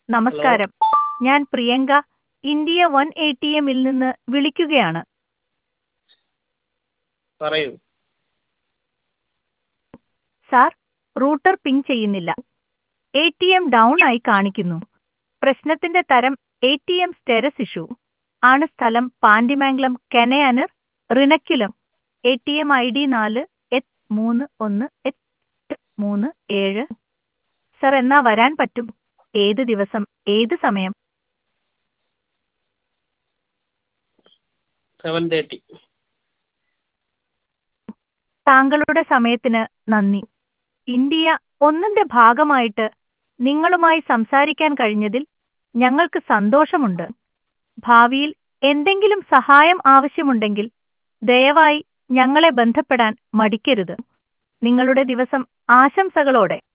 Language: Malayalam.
നമസ്കാരം ഞാൻ Priyanka India one A T എമ്മിൽ നിന്ന് വിളിക്കുകയാണ് പറയൂ സാർ റൂട്ടർ പിങ് ചെയ്യുന്നില്ല എ ടി എം ഡൗൺ ആയി കാണിക്കുന്നു പ്രശ്നത്തിന്റെ തരം A T M status issue ആണ് സ്ഥലം പാൻഡിമാംഗ്ലം കെനയാനർ റിണക്കിലം A T M I D നാല് എച്ച് മൂന്ന് ഒന്ന് എച്ച് മൂന്ന് ഏഴ് സർ എന്നാ വരാൻ പറ്റും ഏത് ദിവസം ഏത് സമയം സെവൻ തേർട്ടി താങ്കളുടെ സമയത്തിന് നന്ദി ഇന്ത്യ ഒന്നിന്റെ ഭാഗമായിട്ട് നിങ്ങളുമായി സംസാരിക്കാൻ കഴിഞ്ഞതിൽ ഞങ്ങൾക്ക് സന്തോഷമുണ്ട് ഭാവിയിൽ എന്തെങ്കിലും സഹായം ആവശ്യമുണ്ടെങ്കിൽ ദയവായി ഞങ്ങളെ ബന്ധപ്പെടാൻ മടിക്കരുത് നിങ്ങളുടെ ദിവസം ആശംസകളോടെ